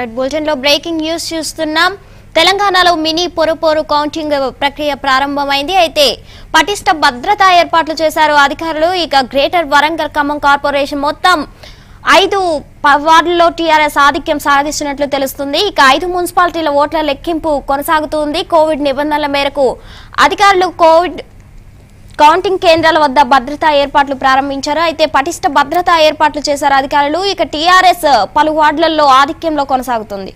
right bulletin లో breaking news చూస్తున్నాం తెలంగాణలో మినీ పొరుపోరు కౌంటింగ్ ప్రక్రియ ప్రారంభమైంది అయితే పటిష్ట భద్రతా ఏర్పాట్లు చేశారు అధికారులు ఇక గ్రేటర్ వరంగల్ ఖమ్మం కార్పొరేషన్ మొత్తం ఐదు ప- వార్డుల్లో టీఆర్ఎస్ ఆధిక్యం సాధిస్తున్నట్లు తెలుస్తుంది ఇక ఐదు మున్సిపాలిటీల ఓట్ల లెక్కింపు కొనసాగుతుంది కోవిడ్ నిబంధనల మేరకు అధికారులు కోవిడ్ కౌంటింగ్ కేంద్రాల వద్ద భద్రతా ఏర్పాట్లు ప్రారంభించారు అయితే పటిష్ట భద్రతా ఏర్పాట్లు చేశారు అధికారులు ఇక టీఆర్ఎస్ పలు వార్డులలో ఆధిక్యంలో కొనసాగుతుంది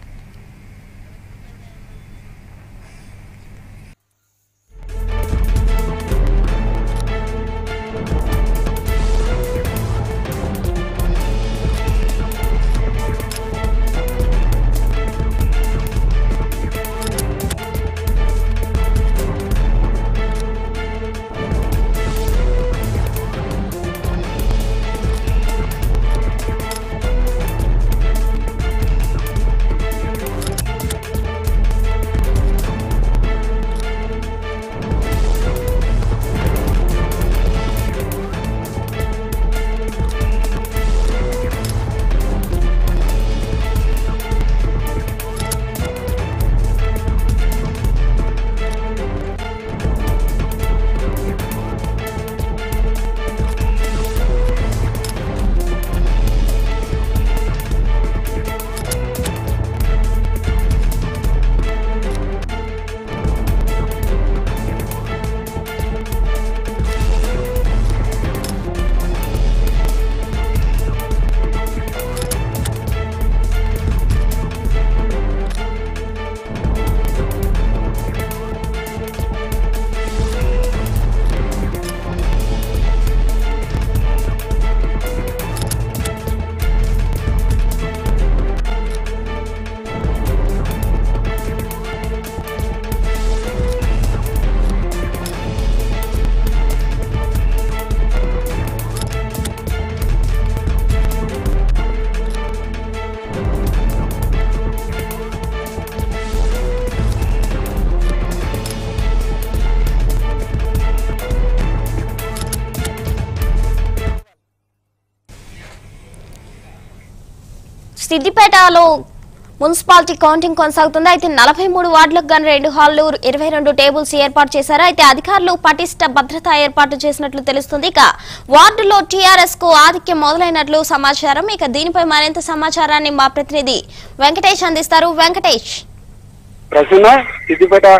సిద్దిపేటలో మున్సిపాలిటీ కౌంటింగ్ కొనసాగుతుంది అయితే నలభై మూడు వార్డులకు గాను రెండు హాళ్లు ఇరవై రెండు టేబుల్స్ ఏర్పాటు చేశారు అయితే అధికారులు పటిష్ట భద్రతా ఏర్పాటు చేసినట్లు తెలుస్తుంది ఇక వార్డులో టీఆర్ఎస్ కు ఆధిక్యం మొదలైనట్లు సమాచారం ఇక దీనిపై మరింత సమాచారాన్ని మా ప్రతినిధి వెంకటేష్ అందిస్తారు వెంకటేష్ ప్రస్తుత సిద్దిపేట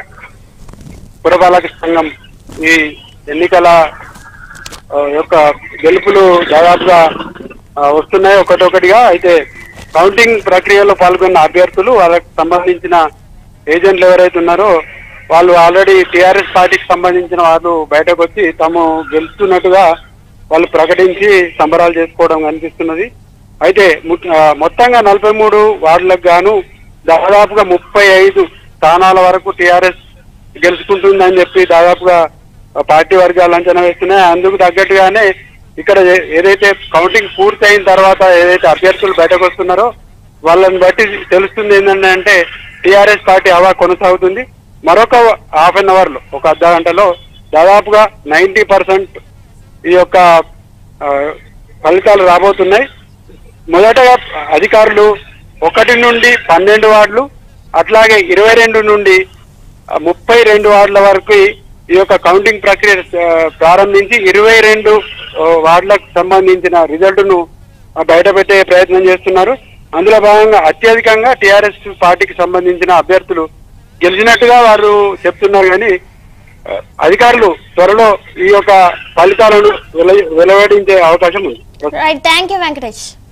పురపాలక సంఘం ఈ ఎన్నికల ఆ, యొక్క గెలుపులు దాదాపుగా ఆ, వస్తున్నాయి ఒకటొకటిగా అయితే కౌంటింగ్ ప్రక్రియలో పాల్గొన్న అభ్యర్థులు వాళ్ళకి సంబంధించిన ఏజెంట్లు ఎవరైతే ఉన్నారో వాళ్ళు ఆల్రెడీ టిఆర్ఎస్ పార్టీకి సంబంధించిన వాళ్ళు బయటకు వచ్చి తాము గెలుస్తున్నట్టుగా వాళ్ళు ప్రకటించి సంబరాలు చేసుకోవడం కనిపిస్తున్నది అయితే ము- ఆ, మొత్తంగా నలభై మూడు వార్డులకు గాను దాదాపుగా ముప్పై ఐదు స్థానాల వరకు టిఆర్ఎస్ గెలుచుకుంటుందని చెప్పి దాదాపుగా ఆ, పార్టీ వర్గాలు అంచనా వేస్తున్నాయి అందుకు తగ్గట్టుగానే ఇక్కడ ఏ- ఏదైతే కౌంటింగ్ పూర్తి అయిన తర్వాత ఏదైతే అభ్యర్థులు బయటకు వస్తున్నారో వాళ్ళని బట్టి తెలుస్తుంది ఏంటంటే అంటే టిఆర్ఎస్ పార్టీ హవా కొనసాగుతుంది మరొక హాఫ్ అన్ అవర్ లో ఒక అర్ధ గంటలో దాదాపుగా నైన్టీ పర్సెంట్ ఈ యొక్క ఆ, ఫలితాలు రాబోతున్నాయి మొదటగా అధికారులు ఒకటి నుండి పన్నెండు వార్డులు అట్లాగే ఇరవై రెండు నుండి ఆ, ముప్పై రెండు వార్డుల వరకు ఈ యొక్క కౌంటింగ్ ప్రక్రియ ఆ, ప్రారంభించి ఇరవై రెండు ఆ, వార్డులకు సంబంధించిన రిజల్ట్ ను బయట పెట్టే ప్రయత్నం చేస్తున్నారు అందులో భాగంగా అత్యధికంగా టిఆర్ఎస్ పార్టీకి సంబంధించిన అభ్యర్థులు గెలిచినట్టుగా వారు చెప్తున్నారు కానీ ఆ, అధికారులు త్వరలో ఈ యొక్క ఫలితాలను వెల- వెలువడించే అవకాశం ఉంది రైట్ థ్యాంక్ యూ వెంకటేష్